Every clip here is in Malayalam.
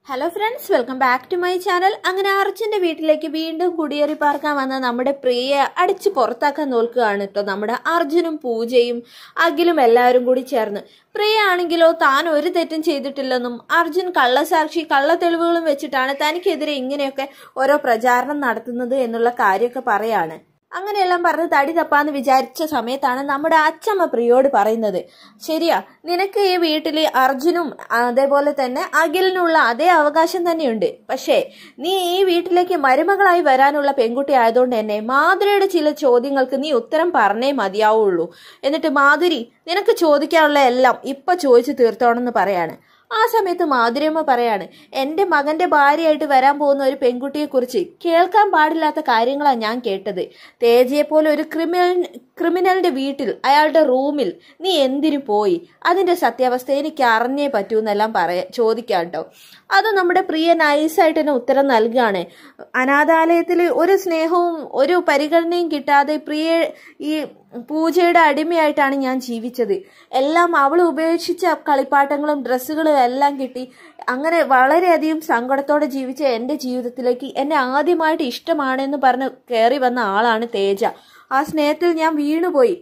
hello friends welcome back to my channel അങ്ങനെ അർജുന്റെ വീട്ടിലേക്ക് വീണ്ടും കുടിയേറി പാർക്കാൻ വന്ന നമ്മുടെ പ്രിയയെ അടിച്ച് പുറത്താക്കാൻ നോക്കുകയാണ് കേട്ടോ നമ്മുടെ അർജുനും പൂജയും അഖിലും എല്ലാവരും കൂടി ചേർന്ന് പ്രിയ ആണെങ്കിലോ താൻ ഒരു തെറ്റും ചെയ്തിട്ടില്ലെന്നും അർജുൻ കള്ളസാക്ഷി കള്ള തെളിവുകളും വെച്ചിട്ടാണ് തനിക്കെതിരെ ഇങ്ങനെയൊക്കെ ഓരോ പ്രചാരണം നടത്തുന്നത് എന്നുള്ള കാര്യമൊക്കെ പറയാണ് അങ്ങനെയെല്ലാം പറഞ്ഞ് തടി തപ്പാന്ന് വിചാരിച്ച സമയത്താണ് നമ്മുടെ അച്ഛമ്മ പ്രിയോട് പറയുന്നത് ശരിയാ നിനക്ക് ഈ വീട്ടിൽ അർജുനും അതേപോലെ തന്നെ അഖിലിനുള്ള അതേ അവകാശം തന്നെയുണ്ട് പക്ഷേ നീ ഈ വീട്ടിലേക്ക് മരുമകളായി വരാനുള്ള പെൺകുട്ടി ആയതുകൊണ്ട് തന്നെ മാധുരിയുടെ ചില ചോദ്യങ്ങൾക്ക് നീ ഉത്തരം പറഞ്ഞേ മതിയാവുള്ളൂ എന്നിട്ട് മാധുരി നിനക്ക് ചോദിക്കാനുള്ള എല്ലാം ഇപ്പൊ ചോദിച്ചു തീർത്തോണെന്ന് പറയാണ് ആ സമയത്ത് മാധുര്യമ്മ പറയാണ് എൻ്റെ മകന്റെ ഭാര്യയായിട്ട് വരാൻ പോകുന്ന ഒരു പെൺകുട്ടിയെക്കുറിച്ച് കേൾക്കാൻ പാടില്ലാത്ത കാര്യങ്ങളാണ് ഞാൻ കേട്ടത് തേജയെ പോലെ ഒരു ക്രിമിനൽ ക്രിമിനലിന്റെ വീട്ടിൽ അയാളുടെ റൂമിൽ നീ എന്തിനു പോയി അതിന്റെ സത്യാവസ്ഥ എനിക്ക് അറിഞ്ഞേ പറ്റൂ എന്നെല്ലാം പറയാ ചോദിക്കാം കേട്ടോ അത് നമ്മുടെ പ്രിയ നൈസായിട്ട് തന്നെ ഉത്തരം നൽകുകയാണ് അനാഥാലയത്തിൽ ഒരു സ്നേഹവും ഒരു പരിഗണനയും കിട്ടാതെ പ്രിയ ഈ പൂജയുടെ അടിമയായിട്ടാണ് ഞാൻ ജീവിച്ചത് എല്ലാം അവൾ ഉപേക്ഷിച്ച കളിപ്പാട്ടങ്ങളും ഡ്രസ്സുകളും എല്ലാം കിട്ടി അങ്ങനെ വളരെയധികം സങ്കടത്തോടെ ജീവിച്ച എൻ്റെ ജീവിതത്തിലേക്ക് എന്നെ ആദ്യമായിട്ട് ഇഷ്ടമാണെന്ന് പറഞ്ഞ് കയറി വന്ന ആളാണ് തേജ ആ സ്നേഹത്തിൽ ഞാൻ വീണുപോയി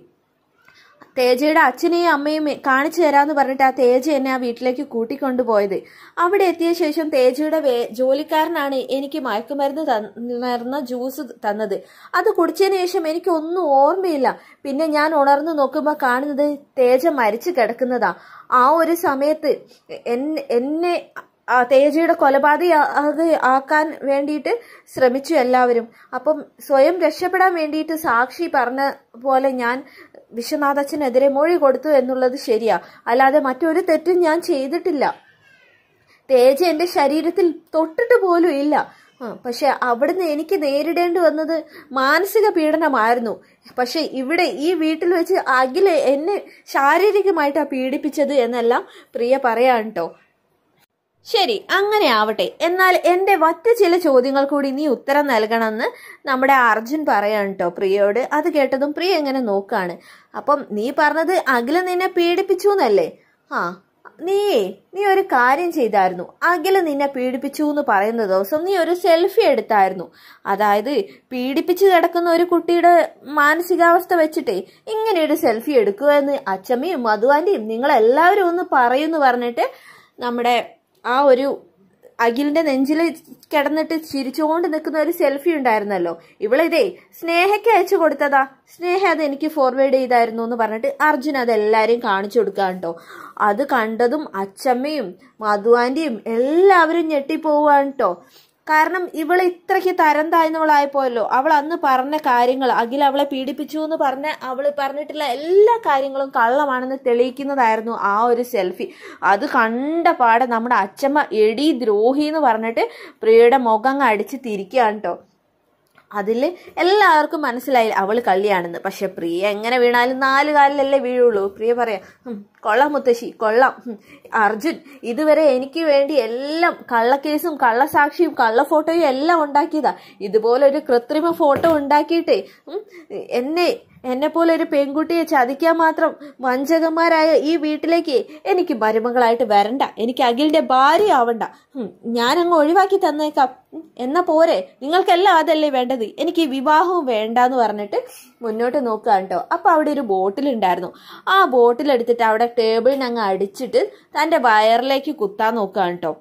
തേജയുടെ അച്ഛനെയും അമ്മയും കാണിച്ചു തരാമെന്ന് പറഞ്ഞിട്ട് ആ തേജ എന്നെ ആ വീട്ടിലേക്ക് കൂട്ടിക്കൊണ്ടുപോയത് അവിടെ എത്തിയ ശേഷം തേജയുടെ വേ ജോലിക്കാരനാണ് എനിക്ക് മയക്കുമരുന്ന് തന്നിരുന്ന ജ്യൂസ് തന്നത് അത് കുടിച്ചതിന് ശേഷം എനിക്കൊന്നും ഓർമ്മയില്ല പിന്നെ ഞാൻ ഉണർന്നു നോക്കുമ്പോൾ കാണുന്നത് തേജ മരിച്ചു കിടക്കുന്നതാ ആ ഒരു സമയത്ത് എന്നെ ആ തേജയുടെ കൊലപാതക ആക്കാൻ വേണ്ടിയിട്ട് ശ്രമിച്ചു എല്ലാവരും അപ്പം സ്വയം രക്ഷപ്പെടാൻ വേണ്ടിയിട്ട് സാക്ഷി പറഞ്ഞ പോലെ ഞാൻ വിശ്വനാഥച്ചനെതിരെ മൊഴി കൊടുത്തു എന്നുള്ളത് ശരിയാ അല്ലാതെ മറ്റൊരു തെറ്റും ഞാൻ ചെയ്തിട്ടില്ല തേജ എന്റെ ശരീരത്തിൽ തൊട്ടിട്ട് പോലും ഇല്ല പക്ഷെ അവിടുന്ന് എനിക്ക് നേരിടേണ്ടി വന്നത് മാനസിക പീഡനമായിരുന്നു പക്ഷെ ഇവിടെ ഈ വീട്ടിൽ വെച്ച് അഖില് എന്നെ ശാരീരികമായിട്ടാണ് പീഡിപ്പിച്ചത് എന്നെല്ലാം പ്രിയ പറയാൻ കേട്ടോ ശരി അങ്ങനെ ആവട്ടെ എന്നാൽ എന്റെ മറ്റ് ചില ചോദ്യങ്ങൾ കൂടി നീ ഉത്തരം നൽകണമെന്ന് നമ്മുടെ അർജുൻ പറയാണ് കേട്ടോ പ്രിയയോട് അത് കേട്ടതും പ്രിയ എങ്ങനെ നോക്കാണ് അപ്പം നീ പറഞ്ഞത് അഖില നിന്നെ പീഡിപ്പിച്ചു എന്നല്ലേ ആ നീ നീ ഒരു കാര്യം ചെയ്തായിരുന്നു അഖില നിന്നെ പീഡിപ്പിച്ചു എന്ന് പറയുന്ന ദിവസം നീ ഒരു സെൽഫി എടുത്തായിരുന്നു അതായത് പീഡിപ്പിച്ച് കിടക്കുന്ന ഒരു കുട്ടിയുടെ മാനസികാവസ്ഥ വെച്ചിട്ടേ ഇങ്ങനെ ഒരു സെൽഫി എടുക്കുക എന്ന് അച്ചമ്മയും മധുവാന്റെയും നിങ്ങളെല്ലാവരും ഒന്ന് പറയുമെന്ന് പറഞ്ഞിട്ട് നമ്മുടെ ആ ഒരു അഖിലിന്റെ നെഞ്ചിൽ കിടന്നിട്ട് ചിരിച്ചുകൊണ്ട് നിൽക്കുന്ന ഒരു സെൽഫി ഉണ്ടായിരുന്നല്ലോ ഇവളിതേ സ്നേഹയ്ക്ക് അയച്ചു കൊടുത്തതാ സ്നേഹ അത് എനിക്ക് ഫോർവേഡ് ചെയ്തായിരുന്നു എന്ന് പറഞ്ഞിട്ട് അർജുൻ അത് എല്ലാവരെയും കാണിച്ചു കൊടുക്കാൻ കേട്ടോ അത് കണ്ടതും അച്ചമ്മയും മധുവാന്റെയും എല്ലാവരും ഞെട്ടിപ്പോവാണ് കേട്ടോ കാരണം ഇവൾ ഇത്രയ്ക്ക് തരം താഴ്ന്നവളായപ്പോയല്ലോ അവൾ അന്ന് പറഞ്ഞ കാര്യങ്ങൾ അഖിൽ അവളെ പീഡിപ്പിച്ചു എന്ന് പറഞ്ഞ അവൾ പറഞ്ഞിട്ടുള്ള എല്ലാ കാര്യങ്ങളും കള്ളമാണെന്ന് തെളിയിക്കുന്നതായിരുന്നു ആ ഒരു സെൽഫി അത് കണ്ട പാടെ നമ്മുടെ അച്ഛമ്മ എടി ദ്രോഹി എന്ന് പറഞ്ഞിട്ട് പ്രിയയുടെ മുഖം അടിച്ച് തിരിക്കുകയാണ് കേട്ടോ അതിൽ എല്ലാവർക്കും മനസ്സിലായി അവൾ കള്ളിയാണെന്ന് പക്ഷെ പ്രിയ എങ്ങനെ വീണാലും നാല് കാലിലല്ലേ വീഴുള്ളൂ പ്രിയ പറയാം കൊള്ളാം മുത്തശ്ശി കൊള്ളാം അർജുൻ ഇതുവരെ എനിക്ക് വേണ്ടി എല്ലാം കള്ളക്കേസും കള്ളസാക്ഷിയും കള്ള ഫോട്ടോയും എല്ലാം ഉണ്ടാക്കിയതാ ഇതുപോലെ ഒരു കൃത്രിമ ഫോട്ടോ ഉണ്ടാക്കിയിട്ടേ എന്നെ എന്നെ പോലെ ഒരു പെൺകുട്ടിയെ ചതിക്കാൻ മാത്രം വഞ്ചകന്മാരായ ഈ വീട്ടിലേക്ക് എനിക്ക് മരുമകളായിട്ട് വരണ്ട എനിക്ക് അഖിലിന്റെ ഭാര്യ ആവണ്ട ഞാനങ്ങ് ഒഴിവാക്കി തന്നേക്കാം എന്നാ പോരെ നിങ്ങൾക്കെല്ലാം അതല്ലേ വേണ്ടത് എനിക്ക് വിവാഹവും വേണ്ടെന്ന് പറഞ്ഞിട്ട് മുന്നോട്ട് നോക്കുക കേട്ടോ അപ്പൊ അവിടെ ഒരു ബോട്ടിൽ ഉണ്ടായിരുന്നു ആ ബോട്ടിൽ എടുത്തിട്ട് അവിടെ ടേബിളിന് അങ്ങ് അടിച്ചിട്ട് തന്റെ വയറിലേക്ക് കുത്താൻ നോക്കുക കേട്ടോ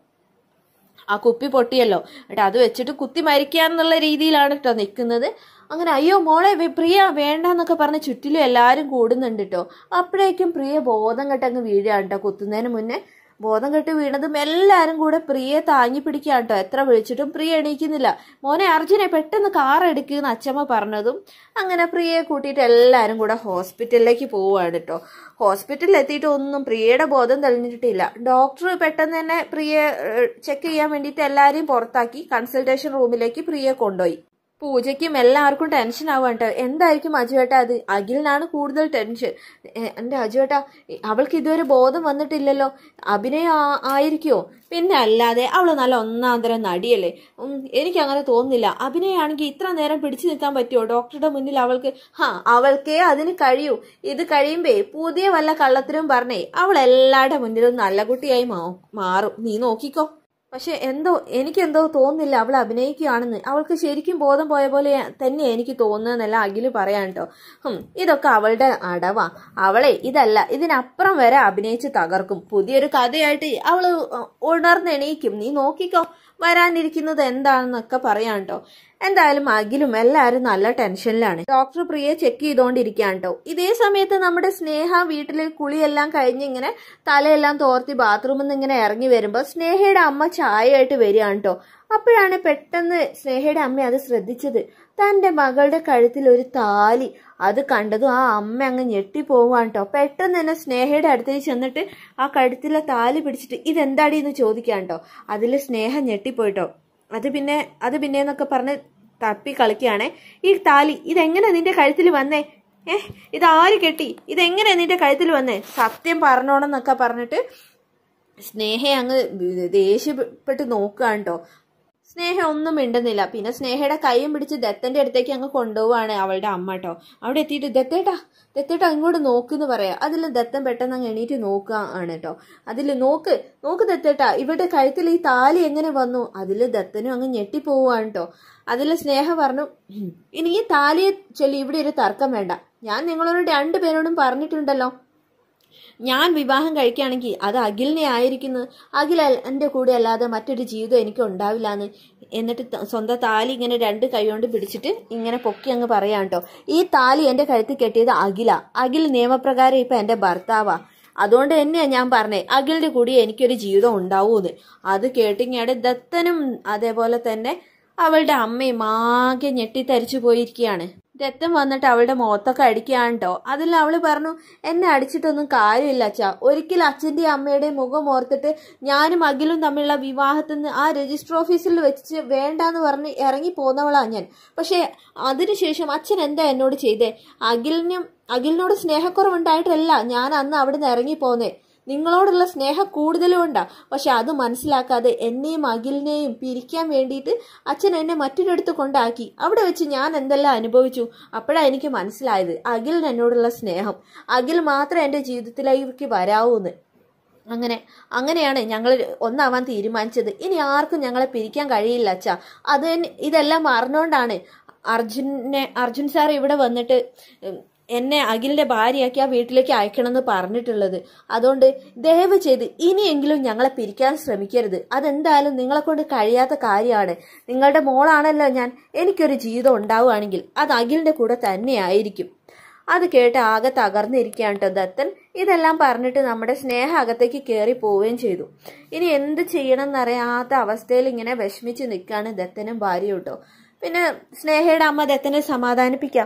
ആ കുപ്പി പൊട്ടിയല്ലോ എന്നിട്ട് അത് വെച്ചിട്ട് കുത്തി മരിക്കുക എന്നുള്ള രീതിയിലാണ് കേട്ടോ നിൽക്കുന്നത് അങ്ങനെ അയ്യോ മോളെ പ്രിയ വേണ്ട എന്നൊക്കെ പറഞ്ഞ് ചുറ്റിലും എല്ലാവരും കൂടുന്നുണ്ട് കേട്ടോ അപ്പോഴേക്കും പ്രിയ ബോധം കെട്ടങ്ങ് വീഴുകയാണ് കേട്ടോ കുത്തുന്നതിന് മുന്നേ ബോധം കെട്ട് വീണതും എല്ലാവരും കൂടെ പ്രിയെ താങ്ങി പിടിക്കുകയാണ് കേട്ടോ എത്ര വിളിച്ചിട്ടും പ്രിയ എണീക്കുന്നില്ല മോനെ അർജുനെ പെട്ടെന്ന് കാർ എടുക്കുമെന്ന് അച്ഛമ്മ പറഞ്ഞതും അങ്ങനെ പ്രിയയെ കൂട്ടിയിട്ട് എല്ലാവരും കൂടെ ഹോസ്പിറ്റലിലേക്ക് പോവുകയാണ് കേട്ടോ ഹോസ്പിറ്റലിൽ എത്തിയിട്ട് ഒന്നും പ്രിയയുടെ ബോധം തെളിഞ്ഞിട്ടില്ല ഡോക്ടർ പെട്ടെന്ന് തന്നെ പ്രിയെ ചെക്ക് ചെയ്യാൻ വേണ്ടിയിട്ട് എല്ലാവരെയും പുറത്താക്കി കൺസൾട്ടേഷൻ റൂമിലേക്ക് പ്രിയെ കൊണ്ടുപോയി പൂജയ്ക്കും എല്ലാവർക്കും ടെൻഷൻ ആവാൻ കേട്ടോ എന്തായിരിക്കും അജുവേട്ട അത് അഖിലിനാണ് കൂടുതൽ ടെൻഷൻ എൻ്റെ അജുവേട്ട അവൾക്ക് ഇതുവരെ ബോധം വന്നിട്ടില്ലല്ലോ അഭിനയം ആയിരിക്കുമോ പിന്നെ അല്ലാതെ അവൾ നല്ല ഒന്നാന്തരം നടിയല്ലേ എനിക്ക് അങ്ങനെ തോന്നുന്നില്ല അഭിനയാണെങ്കിൽ ഇത്ര നേരം പിടിച്ചു നിൽക്കാൻ പറ്റുമോ ഡോക്ടറുടെ മുന്നിൽ അവൾക്ക് ഹാ അവൾക്കേ അതിന് കഴിയൂ ഇത് കഴിയുമ്പേ പുതിയ വല്ല കള്ളത്തിനും പറഞ്ഞേ അവൾ എല്ലാവരുടെ മുന്നിലും നല്ല കുട്ടിയായി മാറും നീ നോക്കിക്കോ പക്ഷെ എന്തോ എനിക്കെന്തോ തോന്നുന്നില്ല അവൾ അഭിനയിക്കുകയാണെന്ന് അവൾക്ക് ശരിക്കും ബോധം പോയ പോലെ തന്നെ എനിക്ക് തോന്നുന്നതെന്നല്ല അഖില് പറയാൻ കേട്ടോ ഹും ഇതൊക്കെ അവളുടെ അടവാ അവളെ ഇതല്ല ഇതിനപ്പുറം വരെ അഭിനയിച്ച് തകർക്കും പുതിയൊരു കഥയായിട്ട് അവള് ഉണർന്നെണീക്കും നീ നോക്കിക്കോ വരാനിരിക്കുന്നത് എന്താണെന്നൊക്കെ പറയാം കേട്ടോ എന്തായാലും അഖിലും എല്ലാവരും നല്ല ടെൻഷനിലാണ് ഡോക്ടർ പ്രിയെ ചെക്ക് ചെയ്തുകൊണ്ടിരിക്കുകയാണ് കേട്ടോ ഇതേ സമയത്ത് നമ്മുടെ സ്നേഹ വീട്ടിലെ കുളിയെല്ലാം കഴിഞ്ഞ് ഇങ്ങനെ തലയെല്ലാം തോർത്തി ബാത്റൂമിൽ നിന്ന് ഇങ്ങനെ ഇറങ്ങി വരുമ്പോൾ സ്നേഹയുടെ അമ്മ ചായയായിട്ട് വരികയാണ് കേട്ടോ അപ്പോഴാണ് പെട്ടെന്ന് സ്നേഹയുടെ അമ്മ അത് ശ്രദ്ധിച്ചത് തന്റെ മകളുടെ കഴുത്തിൽ ഒരു താലി അത് കണ്ടതും ആ അമ്മ അങ്ങ് ഞെട്ടിപ്പോവാണ് കേട്ടോ പെട്ടെന്ന് തന്നെ സ്നേഹയുടെ അടുത്തേക്ക് ചെന്നിട്ട് ആ കഴുത്തിലെ താലി പിടിച്ചിട്ട് ഇതെന്താടി എന്ന് ചോദിക്കാൻ കേട്ടോ അതിൽ സ്നേഹം ഞെട്ടിപ്പോയിട്ടോ അത് പിന്നെ അത് പിന്നെ എന്നൊക്കെ പറഞ്ഞ് തപ്പി കളിക്കുകയാണേ ഈ താലി ഇതെങ്ങനെ നിന്റെ കഴുത്തിൽ വന്നേ ഏ ഇത് ആര് കെട്ടി ഇതെങ്ങനെ നിന്റെ കഴുത്തിൽ വന്നേ സത്യം പറഞ്ഞോണെന്നൊക്കെ പറഞ്ഞിട്ട് സ്നേഹ അങ്ങ് ദേഷ്യപ്പെട്ട് നോക്കുകയാണ് കേട്ടോ സ്നേഹ ഒന്നും മിണ്ടുന്നില്ല പിന്നെ സ്നേഹയുടെ കൈയും പിടിച്ച് ദത്തന്റെ അടുത്തേക്ക് അങ്ങ് കൊണ്ടുപോവാണ് അവളുടെ അമ്മ കേട്ടോ അവിടെ എത്തിയിട്ട് ദത്തേട്ടാ ദത്തേട്ടാ ഇങ്ങോട്ട് നോക്കുന്ന് പറയാ അതിൽ ദത്തൻ പെട്ടെന്ന് അങ്ങ് എണീറ്റ് നോക്കുക ആണ് കേട്ടോ അതിൽ നോക്ക് നോക്ക് ദത്തേട്ടാ ഇവിടെ കഴുത്തിൽ ഈ താലി എങ്ങനെ വന്നു അതിൽ ദത്തനും അങ്ങ് ഞെട്ടിപ്പോവാണ് കേട്ടോ അതിൽ സ്നേഹ പറഞ്ഞു "ഉം, ഇനി ഈ താലിയെ ചൊല്ലി ഇവിടെ ഒരു തർക്കം വേണ്ട ഞാൻ നിങ്ങളോട് രണ്ടുപേരോടും പറഞ്ഞിട്ടുണ്ടല്ലോ ഞാൻ വിവാഹം കഴിക്കുകയാണെങ്കിൽ അത് അഖിലിനെ ആയിരിക്കുന്നത് അഖിൽ അൽ- എൻ്റെ കൂടെ അല്ലാതെ മറ്റൊരു ജീവിതം എനിക്ക് ഉണ്ടാവില്ല എന്ന് എന്നിട്ട് ത- സ്വന്തം താലി ഇങ്ങനെ രണ്ട് കൈകൊണ്ട് പിടിച്ചിട്ട് ഇങ്ങനെ പൊക്കി അങ്ങ് പറയാം കേട്ടോ ഈ താലി എൻ്റെ കഴുത്തിൽ കെട്ടിയത് അഖില അഖിൽ നിയമപ്രകാരം ഇപ്പം എൻ്റെ ഭർത്താവാ അതുകൊണ്ട് തന്നെയാ ഞാൻ പറഞ്ഞേ അഖിലിന്റെ കൂടി എനിക്കൊരു ജീവിതം ഉണ്ടാവൂന്ന് അത് കേട്ടിങ്ങാട് ദത്തനും അതേപോലെ തന്നെ അവളുടെ അമ്മയും ആകെ ഞെട്ടിത്തരിച്ചു പോയിരിക്കുകയാണ് ദത്തൻ വന്നിട്ട് അവളുടെ മുഖത്തൊക്കെ അടിക്കുകയാണ് കേട്ടോ അതിൽ അവള് പറഞ്ഞു എന്നെ അടിച്ചിട്ടൊന്നും കാര്യമില്ല അച്ഛാ ഒരിക്കലും അച്ഛൻ്റെയും അമ്മയുടെയും മുഖം ഓർത്തിട്ട് ഞാനും അഖിലും തമ്മിലുള്ള വിവാഹത്തിൽ നിന്ന് ആ രജിസ്റ്റർ ഓഫീസിൽ വെച്ച് വേണ്ടാന്ന് പറഞ്ഞ് ഇറങ്ങി പോന്നവളാ ഞാൻ പക്ഷേ അതിനുശേഷം അച്ഛൻ എന്താ എന്നോട് ചെയ്തേ അഖിലിനും അഖിലിനോട് സ്നേഹക്കുറവുണ്ടായിട്ടല്ല ഞാൻ അന്ന് അവിടുന്ന് ഇറങ്ങി പോന്നേ നിങ്ങളോടുള്ള സ്നേഹം കൂടുതലും ഉണ്ടാ പക്ഷെ അത് മനസ്സിലാക്കാതെ എന്നെയും അഖിലിനെയും പിരിക്കാൻ വേണ്ടിയിട്ട് അച്ഛൻ എന്നെ മറ്റൊരിടത്ത് കൊണ്ടാക്കി അവിടെ വെച്ച് ഞാൻ എന്തെല്ലാം അനുഭവിച്ചു അപ്പോഴാണ് എനിക്ക് മനസ്സിലായത് അഖിലിന് എന്നോടുള്ള സ്നേഹം അഖിൽ മാത്രമേ എൻ്റെ ജീവിതത്തിലേക്ക് വരാവൂന്ന് അങ്ങനെ അങ്ങനെയാണ് ഞങ്ങൾ ഒന്നാവാൻ തീരുമാനിച്ചത് ഇനി ആർക്കും ഞങ്ങളെ പിരിക്കാൻ കഴിയില്ല അച്ഛാ അത് തന്നെ- ഇതെല്ലാം അറിഞ്ഞുകൊണ്ടാണ് അർജുനെ അർജുൻ സാർ ഇവിടെ വന്നിട്ട് ഉം, എന്നെ അഖിലിന്റെ ഭാര്യയാക്കി ആ വീട്ടിലേക്ക് അയക്കണമെന്ന് പറഞ്ഞിട്ടുള്ളത് അതുകൊണ്ട് ദയവ് ചെയ്ത് ഇനിയെങ്കിലും ഞങ്ങളെ പിരിക്കാൻ ശ്രമിക്കരുത് അതെന്തായാലും നിങ്ങളെ കൊണ്ട് കഴിയാത്ത കാര്യമാണ് നിങ്ങളുടെ മോളാണല്ലോ ഞാൻ എനിക്കൊരു ജീവിതം ഉണ്ടാവുകയാണെങ്കിൽ അത് അഖിലിന്റെ കൂടെ തന്നെയായിരിക്കും അത് കേട്ട് ആകെ തകർന്നിരിക്കുകയാണ് കേട്ടോ ദത്തൻ ഇതെല്ലാം പറഞ്ഞിട്ട് നമ്മുടെ സ്നേഹ അകത്തേക്ക് കയറി പോവുകയും ചെയ്തു ഇനി എന്ത് ചെയ്യണം എന്നറിയാത്ത അവസ്ഥയിൽ ഇങ്ങനെ വിഷമിച്ച് നിൽക്കുകയാണ് ദത്തനും ഭാര്യയും കേട്ടോ പിന്നെ സ്നേഹയുടെ അമ്മ ദത്തനെ സമാധാനിപ്പിക്കാം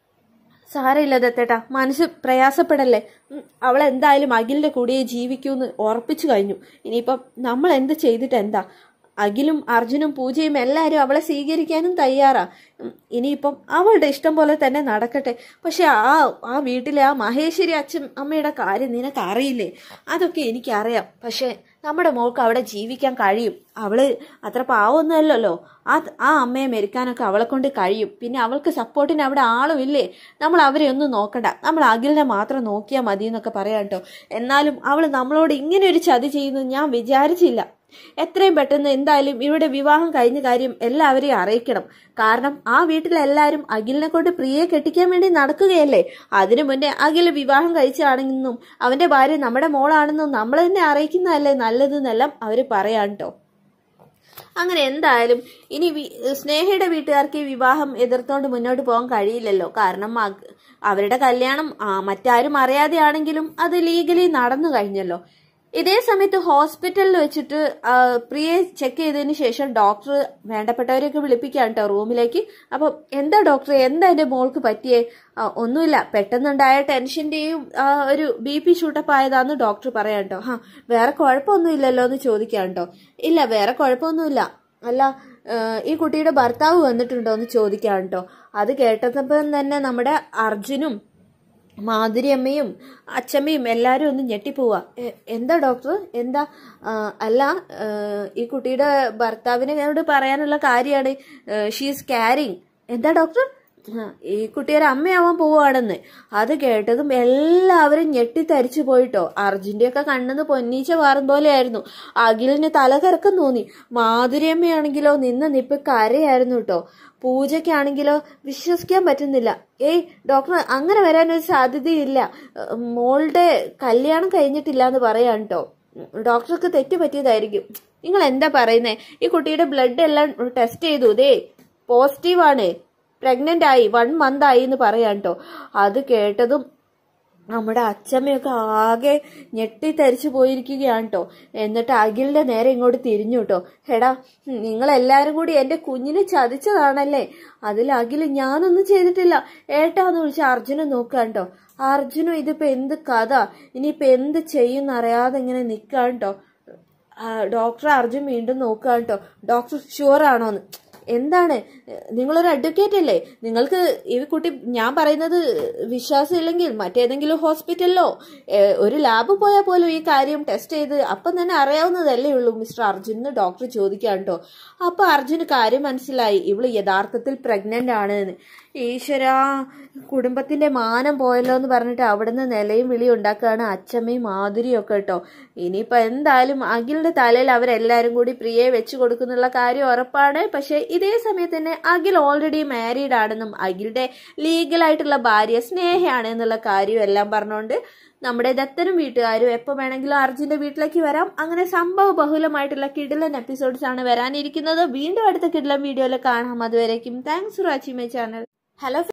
സാരമില്ല ദത്തേട്ടാ മനസ്സ് പ്രയാസപ്പെടല്ലേ ഉം, അവൾ എന്തായാലും അഖിലിന്റെ കൂടെ ജീവിക്കൂന്ന് ഉറപ്പിച്ചു കഴിഞ്ഞു ഇനിയിപ്പം നമ്മൾ എന്ത് ചെയ്തിട്ട് എന്താ അഖിലും അർജുനും പൂജയും എല്ലാവരും അവളെ സ്വീകരിക്കാനും തയ്യാറാ ഉം, ഇനിയിപ്പം അവളുടെ ഇഷ്ടം പോലെ തന്നെ നടക്കട്ടെ പക്ഷെ ആ ആ വീട്ടിലെ ആ മഹേശ്വരി അച്ഛൻ അമ്മയുടെ കാര്യം നിനക്ക് അറിയില്ലേ അതൊക്കെ എനിക്കറിയാം പക്ഷെ നമ്മുടെ മോൾക്ക് അവിടെ ജീവിക്കാൻ കഴിയും അവള് അത്ര പാവമൊന്നുമല്ലല്ലോ ആ ആ അമ്മയെ മെരുക്കാനൊക്കെ അവളെ കൊണ്ട് കഴിയും പിന്നെ അവൾക്ക് സപ്പോർട്ടിന് അവിടെ ആളും ഇല്ലേ നമ്മൾ അവരെ ഒന്നും നോക്കണ്ട നമ്മൾ അഖിലിനെ മാത്രം നോക്കിയാൽ മതി എന്നൊക്കെ പറയാം കേട്ടോ എന്നാലും അവൾ നമ്മളോട് ഇങ്ങനെ ഒരു ചതി ചെയ്യുന്നു ഞാൻ വിചാരിച്ചില്ല എത്രയും പെട്ടെന്ന് എന്തായാലും ഇവരുടെ വിവാഹം കഴിഞ്ഞ കാര്യം എല്ലാവരെയും അറിയിക്കണം കാരണം ആ വീട്ടിലെല്ലാവരും അഖിലിനെ കൊണ്ട് പ്രിയെ കെട്ടിക്കാൻ വേണ്ടി നടക്കുകയല്ലേ അതിനു മുന്നേ അഖിൽ വിവാഹം കഴിച്ചാണെന്നും അവന്റെ ഭാര്യ നമ്മുടെ മോളാണെന്നും നമ്മൾ തന്നെ അറിയിക്കുന്നതല്ലേ നല്ലതെന്നെല്ലാം അവര് പറയാം കേട്ടോ അങ്ങനെ എന്തായാലും ഇനി വി- സ്നേഹയുടെ വീട്ടുകാർക്ക് ഈ വിവാഹം എതിർത്തോണ്ട് മുന്നോട്ട് പോകാൻ കഴിയില്ലല്ലോ കാരണം അഗ്- അവരുടെ കല്യാണം ആ, മറ്റാരും അറിയാതെയാണെങ്കിലും അത് ലീഗലി നടന്നു കഴിഞ്ഞല്ലോ ഇതേ സമയത്ത് ഹോസ്പിറ്റലിൽ വെച്ചിട്ട് ആ, പ്രിയെ ചെക്ക് ചെയ്തതിന് ശേഷം ഡോക്ടർ വേണ്ടപ്പെട്ടവരെയൊക്കെ വിളിപ്പിക്കുകയാണ് കേട്ടോ റൂമിലേക്ക് അപ്പം എന്താ ഡോക്ടറെ എന്താ എൻ്റെ മോൾക്ക് പറ്റിയേ ആ, ഒന്നുമില്ല പെട്ടെന്നുണ്ടായ ടെൻഷന്റെയും ആ, ഒരു ബി പി ഷൂട്ടപ്പ് ആയതാന്ന് ഡോക്ടർ പറയാം കേട്ടോ ഹാ വേറെ കുഴപ്പമൊന്നുമില്ലല്ലോ എന്ന് ചോദിക്കാം കേട്ടോ ഇല്ല വേറെ കുഴപ്പമൊന്നുമില്ല അല്ല ആ, ഈ കുട്ടിയുടെ ഭർത്താവ് വന്നിട്ടുണ്ടോ എന്ന് ചോദിക്കാം കേട്ടോ അത് കേട്ടപ്പം തന്നെ നമ്മുടെ അർജുനും മാധുര്യമ്മയും അച്ഛമ്മയും എല്ലാവരും ഒന്ന് ഞെട്ടിപ്പോവാ എ- എന്താ ഡോക്ടർ എന്താ ആ, അല്ല ആ, ഈ കുട്ടിയുടെ ഭർത്താവിനോട് പറയാനുള്ള കാര്യമാണ് ഷീസ് ക്യാരിങ് എന്താ ഡോക്ടർ ആ, ഈ കുട്ടിയുടെ അമ്മയാവാൻ പോവാണെന്ന് അത് കേട്ടതും എല്ലാവരും ഞെട്ടിത്തരിച്ചു പോയിട്ടോ അർജുൻ്റെയൊക്കെ കണ്ണെന്ന് പൊന്നീച്ച വാറും പോലെയായിരുന്നു അഖിലിന് തലകറക്കം തോന്നി മാധുര്യമ്മയാണെങ്കിലോ നിന്ന് നിപ്പ് കരയായിരുന്നു കേട്ടോ പൂജയ്ക്കാണെങ്കിലോ വിശ്വസിക്കാൻ പറ്റുന്നില്ല ഏയ് ഡോക്ടർ അങ്ങനെ വരാനൊരു സാധ്യതയില്ല ഏഹ്, മോളുടെ കല്യാണം കഴിഞ്ഞിട്ടില്ല എന്ന് പറയാൻ കേട്ടോ ഡോക്ടർക്ക് തെറ്റ് പറ്റിയതായിരിക്കും നിങ്ങൾ എന്താ പറയുന്നേ ഈ കുട്ടിയുടെ ബ്ലഡ് എല്ലാം ടെസ്റ്റ് ചെയ്തു ദേ പോസിറ്റീവാണ് പ്രഗ്നന്റ് ആയി വൺ മന്ത് ആയി എന്ന് പറയാം കേട്ടോ അത് കേട്ടതും നമ്മുടെ അച്ഛമ്മയൊക്കെ ആകെ ഞെട്ടിത്തരിച്ചു പോയിരിക്കുകയാണ് കേട്ടോ എന്നിട്ട് അഖിലിന്റെ നേരെ ഇങ്ങോട്ട് തിരിഞ്ഞു കേട്ടോ എടാ നിങ്ങളെല്ലാരും കൂടി എന്റെ കുഞ്ഞിനെ ചതിച്ചതാണല്ലേ അതിൽ അഖിൽ ഞാനൊന്നും ചെയ്തിട്ടില്ല ഏട്ടാന്ന് വിളിച്ച് അർജുനെ നോക്കാൻ കേട്ടോ അർജുനും ഇതിപ്പോ എന്ത് കഥ ഇനിയിപ്പോ എന്ത് ചെയ്യുന്നറിയാതെ ഇങ്ങനെ നിൽക്കാൻ കേട്ടോ ഡോക്ടർ അർജുൻ വീണ്ടും നോക്കുക കേട്ടോ ഡോക്ടർ ഷുവർ ആണോന്ന് എന്താണ് നിങ്ങളൊരു അഡ്വക്കേറ്റ് അല്ലേ നിങ്ങൾക്ക് ഈ കുട്ടി ഞാൻ പറയുന്നത് വിശ്വാസമില്ലെങ്കിൽ മറ്റേതെങ്കിലും ഹോസ്പിറ്റലിലോ ഏഹ്, ഒരു ലാബ് പോയാൽ പോലും ഈ കാര്യം ടെസ്റ്റ് ചെയ്ത് അപ്പം തന്നെ അറിയാവുന്നതല്ലേ ഉള്ളൂ മിസ്റ്റർ അർജുൻ എന്ന് ഡോക്ടർ ചോദിക്കാൻ കേട്ടോ അപ്പൊ അർജുന് കാര്യം മനസ്സിലായി ഇവള് യഥാർത്ഥത്തിൽ പ്രഗ്നന്റ് ആണ് എന്ന് ഈശ്വരാ കുടുംബത്തിന്റെ മാനം പോയല്ലോ എന്ന് പറഞ്ഞിട്ട് അവിടുന്ന് നിലയും വിളിയും ഉണ്ടാക്കുകയാണ് അച്ഛമ്മയും മാധുരിയും ഒക്കെ കേട്ടോ ഇനിയിപ്പോ എന്തായാലും അഖിലിന്റെ തലയിൽ അവരെല്ലാരും കൂടി പ്രിയയെ വെച്ചു കൊടുക്കുന്നുള്ള കാര്യം ഉറപ്പാണ് പക്ഷെ ഇതേ സമയത്ത് തന്നെ അഖിൽ ഓൾറെഡി മാരീഡ് ആണെന്നും അഖിലിന്റെ ലീഗലായിട്ടുള്ള ഭാര്യ സ്നേഹയാണ് എന്നുള്ള കാര്യം എല്ലാം പറഞ്ഞുകൊണ്ട് നമ്മുടെ ദത്തനും വീട്ടുകാരും എപ്പോൾ വേണമെങ്കിലും അർജുന്റെ വീട്ടിലേക്ക് വരാം അങ്ങനെ സംഭവ ബഹുലമായിട്ടുള്ള കിടിലൻ എപ്പിസോഡ്സ് ആണ് വരാനിരിക്കുന്നത് വീണ്ടും അടുത്ത കിടിലൻ വീഡിയോയിൽ കാണാം അതുവരേക്കും thanks for watching my channel hello